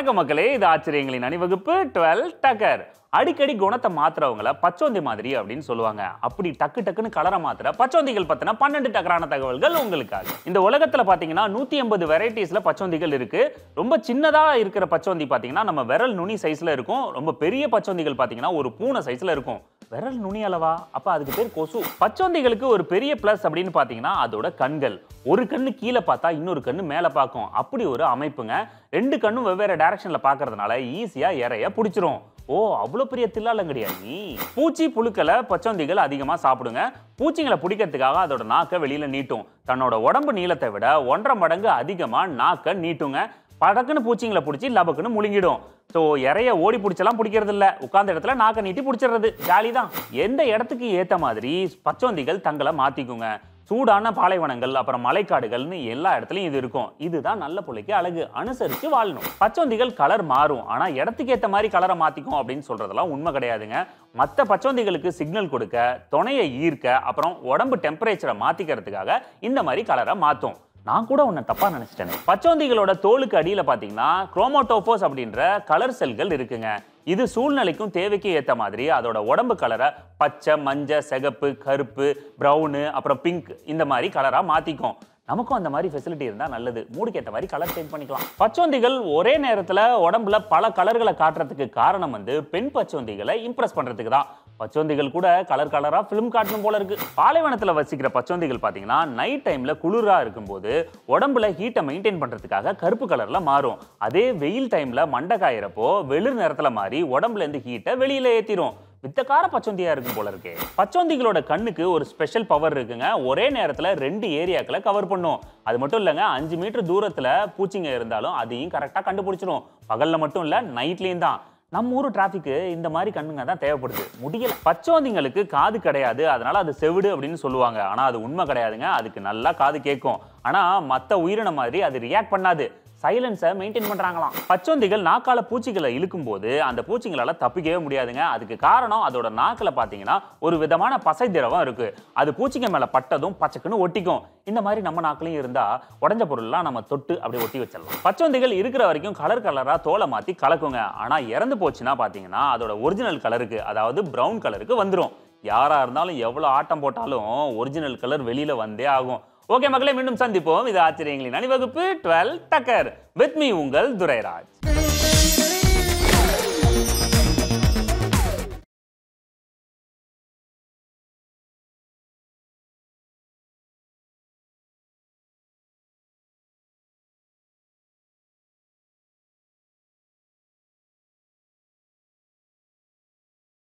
வணக்கம் மக்களே இது ஆச்சரியங்களின் அணிவகுப்பு டுவெல் டக்கர் அடிக்கடி குணத்தை மாத்துறவங்கள பச்சோந்தி மாதிரி அப்படின்னு சொல்லுவாங்க அப்படி டக்கு டக்குன்னு கலரை மாத்துற பச்சோந்திகள் பத்தின பன்னெண்டு டக்கரான தகவல்கள் உங்களுக்காக இந்த உலகத்துல பாத்தீங்கன்னா நூத்தி எண்பது வெரைட்டிஸ்ல பச்சோந்திகள் இருக்கு ரொம்ப சின்னதா இருக்கிற பச்சோந்தி பாத்தீங்கன்னா நம்ம விரல் நுனி சைஸ்ல இருக்கும் ரொம்ப பெரிய பச்சோந்திகள் பாத்தீங்கன்னா ஒரு பூனை சைஸ்ல இருக்கும் விரல் நுனி அளவா அப்ப அதுக்கு பேர் கொசு பச்சோந்திகளுக்கு ஒரு பெரிய பிளஸ் அப்படின்னு பாத்தீங்கன்னா அதோட கண்கள் ஒரு கண்ணு கீழே பார்த்தா இன்னொரு கண்ணு மேலே பார்க்கும் அப்படி ஒரு அமைப்புங்க ரெண்டு கண்ணும் வெவ்வேறு டைரக்ஷன்ல பார்க்கறதுனால ஈஸியா இறைய பிடிச்சிரும் ஓ அவ்வளோ பெரிய தில்லாலங்கடியா நீ பூச்சி புழுக்களை பச்சோந்திகள் அதிகமாக சாப்பிடுங்க பூச்சிங்களை பிடிக்கிறதுக்காக அதோட நாக்கை வெளியில நீட்டும் தன்னோட உடம்பு நீளத்தை விட ஒன்றரை மடங்கு அதிகமாக நாக்கை நீட்டுங்க படக்குன்னு பூச்சிங்களை பிடிச்சி லபக்குன்னு முழுங்கிடும் ஸோ இறைய ஓடி பிடிச்சலாம் பிடிக்கிறது இல்ல உட்கார்ந்த இடத்துல நாக்கை நீட்டி பிடிச்சிடுறது ஜாலி தான் எந்த இடத்துக்கு ஏத்த மாதிரி பச்சோந்திகள் தங்களை மாத்திக்குங்க சூடான பாலைவனங்கள் அப்புறம் மலைக்காடுகள்னு எல்லா இடத்துலயும் இது இருக்கும் இதுதான் நல்ல புள்ளைக்கு அழகு அனுசரிச்சு வாழணும் பச்சோந்திகள் கலர் மாறும் ஆனா இடத்துக்கு ஏத்த மாதிரி கலரை மாத்திக்கும் அப்படின்னு சொல்றதெல்லாம் உண்மை கிடையாதுங்க மற்ற பச்சோந்திகளுக்கு சிக்னல் கொடுக்க துணையை ஈர்க்க அப்புறம் உடம்பு டெம்பரேச்சரை மாத்திக்கிறதுக்காக இந்த மாதிரி கலரை மாத்தும் நான் கூட உன்னை தப்பா நினைச்சிட்டேன் பச்சோந்திகளோட தோலுக்கு அடியில பாத்தீங்கன்னா குரோமோட்டோபோஸ் அப்படின்ற கலர் செல்கள் இருக்குங்க இது சூழ்நிலைக்கும் தேவைக்கும் ஏத்த மாதிரி அதோட உடம்பு கலரை பச்சை மஞ்சள் சிகப்பு கருப்பு பிரவுனு அப்புறம் பிங்க் இந்த மாதிரி கலரா மாத்திக்கும் நமக்கும் அந்த மாதிரி ஃபெசிலிட்டி இருந்தால் நல்லது மூடுக்கு ஏற்ற மாதிரி கலர் சேஞ்ச் பண்ணிக்கலாம் பச்சோந்திகள் ஒரே நேரத்தில் உடம்புல பல கலர்களை காட்டுறதுக்கு காரணம் வந்து பெண் பச்சோந்திகளை இம்ப்ரெஸ் பண்ணுறதுக்கு தான் பச்சோந்திகள் கூட கலர் கலரா ஃபிலிம் காட்டணும் போல இருக்கு பாலைவனத்துல வசிக்கிற பச்சோந்திகள் பாத்தீங்கன்னா நைட் டைம்ல குளிரா இருக்கும்போது உடம்புல ஹீட்டை மெயின்டைன் பண்றதுக்காக கருப்பு கலர்ல மாறும் அதே வெயில் டைம்ல மண்டை காயறப்போ வெளிர் நிறத்துல மாறி உடம்புல இருந்து ஹீட்டை வெளியில ஏத்திரும் வித்தக்கார பச்சோந்தியா இருக்கும் போல இருக்கு பச்சோந்திகளோட கண்ணுக்கு ஒரு ஸ்பெஷல் பவர் இருக்குங்க ஒரே நேரத்துல ரெண்டு ஏரியாக்களை கவர் பண்ணும் அது மட்டும் இல்லைங்க அஞ்சு மீட்டர் தூரத்துல பூச்சிங்க இருந்தாலும் அதையும் கரெக்டா கண்டுபிடிச்சிடும் பகல்ல மட்டும் இல்ல நைட்லயும் தான் நம்ம ஊர் டிராஃபிக்கு இந்த மாதிரி கண்ணுங்க தான் தேவைப்படுது முடியல பச்சோந்திங்களுக்கு காது கிடையாது அதனால அது செவிடு அப்படின்னு சொல்லுவாங்க ஆனா அது உண்மை கிடையாதுங்க அதுக்கு நல்லா காது கேட்கும் ஆனா மத்த உயிரினம் மாதிரி அது ரியாக்ட் பண்ணாது சைலன்ஸை மெயின்டைன் பண்றாங்களாம் பச்சோந்திகள் நாக்கால பூச்சிகளை இழுக்கும் போது அந்த பூச்சிங்களால தப்பிக்கவே முடியாதுங்க அதுக்கு காரணம் அதோட நாக்கில் பார்த்தீங்கன்னா ஒரு விதமான பசை திரவம் இருக்கு அது பூச்சிங்க மேல பட்டதும் பச்சைக்குன்னு ஒட்டிக்கும் இந்த மாதிரி நம்ம நாக்கிலையும் இருந்தா உடஞ்ச பொருள்லாம் நம்ம தொட்டு அப்படியே ஒட்டி வச்சிடலாம் பச்சோந்திகள் இருக்கிற வரைக்கும் கலர் கலரா தோலை மாத்தி கலக்குங்க ஆனா இறந்து போச்சுன்னா பாத்தீங்கன்னா அதோட ஒரிஜினல் கலருக்கு அதாவது பிரவுன் கலருக்கு வந்துடும் யாரா இருந்தாலும் எவ்வளவு ஆட்டம் போட்டாலும் ஒரிஜினல் கலர் வெளியில வந்தே ஆகும் ஓகே மக்களே மீண்டும் சந்திப்போம் இது ஆச்சரியங்களின் அணிவகுப்பு டுவெல் டக்கர் வித் மீ உங்கள் துரைராஜ்